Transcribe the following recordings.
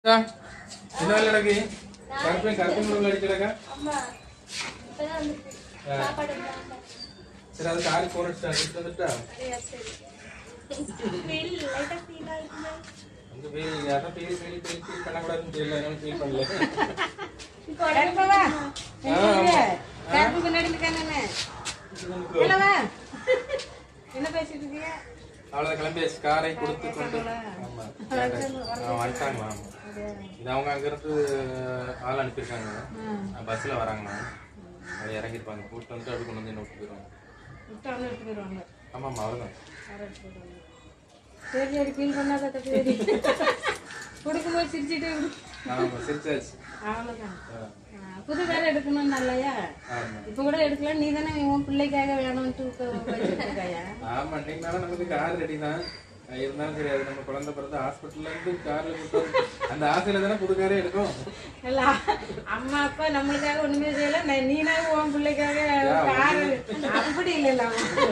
என்ன வேலை நடக்கு கருப்பையும் கருப்பையும் கூட அடிக்கிறக்கா அம்மா இப்பதான் வந்துருக்கு சாப்பாடு இல்லாம. சரி அது காரி போன் அடிச்சுட்டா எடுத்து வந்துட்டா சரியா, சரி feel light ஆ feel ஆகுதுங்க. அங்க போய் அதான் பேர் ஃபீல் ஃபீல் ஃபீல் பண்ணக்கூடாதுன்னு தெரியல என்னால ஃபீல் பண்ணல இப்போ உடம்பு கருப்பவா ஆமா. கருப்பு பின்னாடி இருக்கானே இல்லவா என்ன பேசிட்டு இருக்கீங்க அவ்வளவு கிளம்பியாச்சு காரை கொடுத்து கொண்டு ஆமா ஆ, வந்துட்டாங்களா ஆமா. இது அவங்க அங்க இருந்து ஆள் அனுப்பியிருக்காங்க பஸ்ல வராங்கண்ணா அது இறங்கிருப்பாங்க கூட்டு வந்துட்டு அப்படி கொண்டு வந்து என்ன விட்டு போயிடுவாங்க விட்டு வந்து எடுத்து போயிடுவாங்க ஆமா ஆமா அவ்வளவுதான் யாரை எடுத்து போயிடுவாங்க சரி சரி ஃபீல் பண்ணாத தப்பு கொடுக்கும்போது சிரிச்சுட்டு விடு. ஆமா சிரிச்சாச்சு அவ்வளோதான் ஆ, ஆ, புது வேற எடுக்கணும் இல்லையா ஆமா இப்போ கூட எடுக்கல நீ தானே உன் பிள்ளைக்காக வேணும்ட்டு வச்சிருக்காயா ஆமா இன்னைக்குனால நமக்கு கார் ரெடி தான் அஹ் இருந்தாலும் சரி அது நம்ம குழந்தை பிறந்து ஹாஸ்பிட்டல்ல இருந்து கார்ல கூட்டு அந்த ஆசையில தானே புது காரே எடுக்கும் இல்ல அம்மா அப்பா நம்மளுக்காக ஒண்ணுமே செய்யல நான் நீனாக உன் பிள்ளைக்காக காரு அப்படி இல்லைல்ல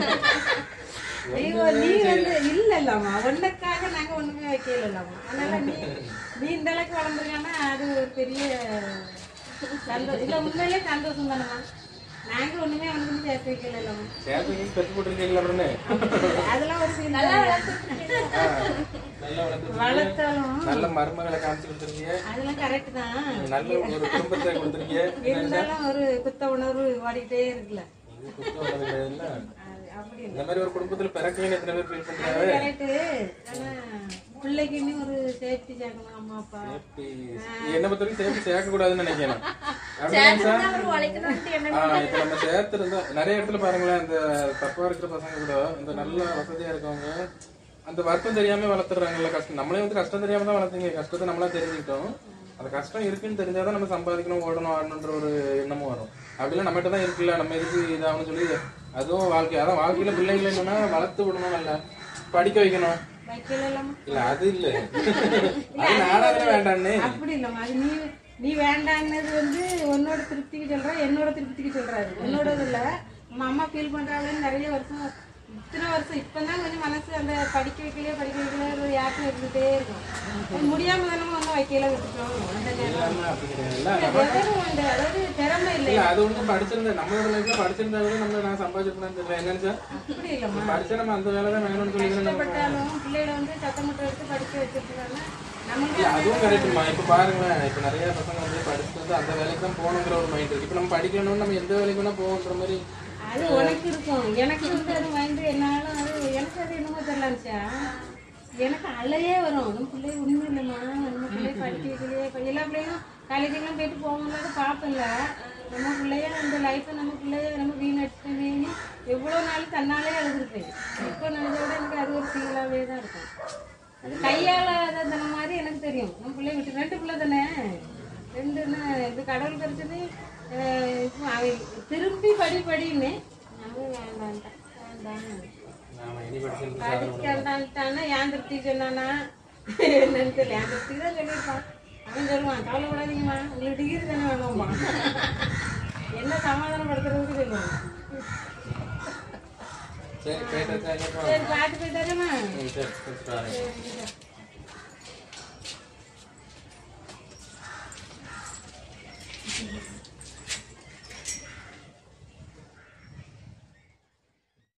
நீ ஒரு- நீ வந்து இல்ல இல்லம்மா உன்னுக்காக நாங்க ஒண்ணுமே வைக்கல இல்லம்மா அதனால நீ நீ இந்த அளவுக்கு வளர்ந்துருக்கானா அது ஒரு பெரிய சந்தோஷம் இல்ல உண்மையிலே சந்தோஷம் தானம்மா நாங்க ஒண்ணுமே அவனுக்கு சேர்த்து வைக்கல இல்லம்மா சேர்த்து பெற்று போட்டுருக்கீங்களா அப்படின்னு அதெல்லாம் ஒரு சீன் நல்லா வளர்த்து வளர்த்தாலும் நல்ல மருமகளை காமிச்சு கொடுத்துருக்கீங்க அதெல்லாம் கரெக்ட் தான் நல்ல ஒரு குடும்பத்தை கொடுத்துருக்கீங்க இருந்தாலும் ஒரு குத்த உணர்வு ஓடிட்டே இருக்குல்ல இது குத்தம் உள்ளது கிடையாதுல்ல? அது அப்படி இந்த மாதிரி ஒரு குடும்பத்துல பிறக்கவே எத்தனை பேர் ஃபீல் பண்றாங்க கரெக்ட் ஆனா பிள்ளைக்குன்னு ஒரு சேஃப்டி சேர்க்கணும் அம்மா அப்பா சேஃப்டி என்ன பொறுத்த வரைக்கும் சேஃப்டி சேர்க்க கூடாதுன்னு நினைக்கிறேன் அப்படியா சார்? அவர் உழைக்கணும்ட்டு என்ன ஆ, இப்ப நம்ம சேர்த்திருந்தா நிறைய இடத்துல பாருங்களேன் இந்த தப்பா இருக்கிற பசங்க கூட இந்த நல்ல வசதியா இருக்கவங்க அந்த வருத்தம் தெரியாம வளர்த்துறாங்கல்ல கஷ்டம் நம்மளே வந்து கஷ்டம் தெரியாம தான் வளர்த்தீங்க கஷ்டத்தை நம்மளா தெரிஞ்சுக்கிட்டோம் அந்த கஷ்டம் இருக்குன்னு தெரிஞ்சாதான் நம்ம சம்பாதிக்கணும் ஓடணும் ஆடணுன்ற ஒரு எண்ணமும் வரும் அப்படிலாம் நம்மகிட்ட தான் இருக்குல்ல நம்ம எதுக்கு இதாகனு சொல்லி அதுவும் வாழ்க்கை அதான் வாழ்க்கையில பிள்ளைங்களை என்னன்னா வளர்த்து விடணும் இல்ல படிக்க வைக்கணும் வைக்கல இல்லாம இல்ல அது இல்ல அது நாடாதானே வேண்டான்னு அப்படி இல்லம்மா அது நீ நீ வேண்டாங்கிறது வந்து உன்னோட திருப்திக்கு சொல்ற என்னோட திருப்திக்கு சொல்றாரு உன்னோடது இல்ல நம்ம அம்மா ஃபீல் பண்றாங்கன்னு நிறைய வருஷம் இத்தனை வருஷம் இப்பதான் கொஞ்சம் மனசு அந்த படிக்க வைக்கலையே படிக்க வைக்கல ஒரு யாருக்கும் இருந்துட்டே இருக்கும் அது முடியாம தானே ஒன்றும் வைக்கல விட்டுட்டோம் அந்த நேரம் இல்லாம அப்படி கிடையாது இல்ல வெறும் அந்த அதாவது திறமை இல்லை இல்ல அது ஒண்ணு படிச்சிருந்தா நம்மளோட லைஃப்ல படிச்சிருந்தா கூட நம்ம நான் சம்பாதிச்சிருப்பேன்னு தெரியல என்னன்னு சார் அப்படி இல்லம்மா படிச்சா நம்ம அந்த வேலை தான் வேணும்னு சொல்லி தானே நம்ம கஷ்டப்பட்டாலும் பிள்ளைகளை வந்து சத்தம் மட்டும் எடுத்து படிக்க வச்சிருக்காங்க நமக்கு இல்ல அதுவும் கரெக்ட்மா இப்ப பாருங்களேன் இப்ப நிறைய பசங்க வந்து படிச்சுட்டு வந்து அந்த வேலைக்கு தான் போகணுங்கிற ஒரு மைண்ட் இருக்கு இப்ப நம்ம படிக்கணும்னு நம்ம எந்த வேலைக்கு வேணா போகன்ற மாதிரி அது உனக்கு இருக்கும் எனக்கு வந்து அது மைண்டு என்னாலும் அது எனக்கு அது என்னமோ தெரியலச்சா எனக்கு அலையே வரும் நம்ம பிள்ளை ஒண்ணும் இல்லைம்மா நம்ம பிள்ளை படிக்க வைக்கலையே இப்ப எல்லா பிள்ளையும் காலேஜுக்கெல்லாம் போயிட்டு போகும்போது பார்ப்பேன்ல நம்ம பிள்ளைய அந்த லைஃப்பை நம்ம பிள்ளைய நம்ம வீணடிச்சு வீணி எவ்வளோ நாள் தன்னாலே அழுதுருப்பேன் இப்போ நினைச்ச விட எனக்கு அது ஒரு ஃபீலாகவே தான் இருக்கும் அது கையாளாத தனம் மாதிரி எனக்கு தெரியும் நம்ம பிள்ளைய விட்டு ரெண்டு பிள்ளை தானே ரெண்டுன்னு இது கடவுள் கிடைச்சது அஹ் இப்போ அவன் திரும்பி படி படின்னு நம்ம வேண்டான்ட்டான் வேண்டாம் நாம இனி படிச்சு படிச்சுட்டான்னா ஏன் திருப்தி சொன்னானா என்னன்னு தெரியல ஏன் திருப்தி தான் சொல்லியிருப்பான் அவன் சொல்லுவான் கவலைப்படாதீங்கம்மா உங்களுக்கு டிகிரி தானே வேணும்மா என்ன சமாதானப்படுத்துறதுக்கு சொல்லுவான் சரி போயிட்டு வச்சா சரி பாட்டு போயிட்டாரேம்மா ம் சரி கொடுத்துட்டு வரேன் சரி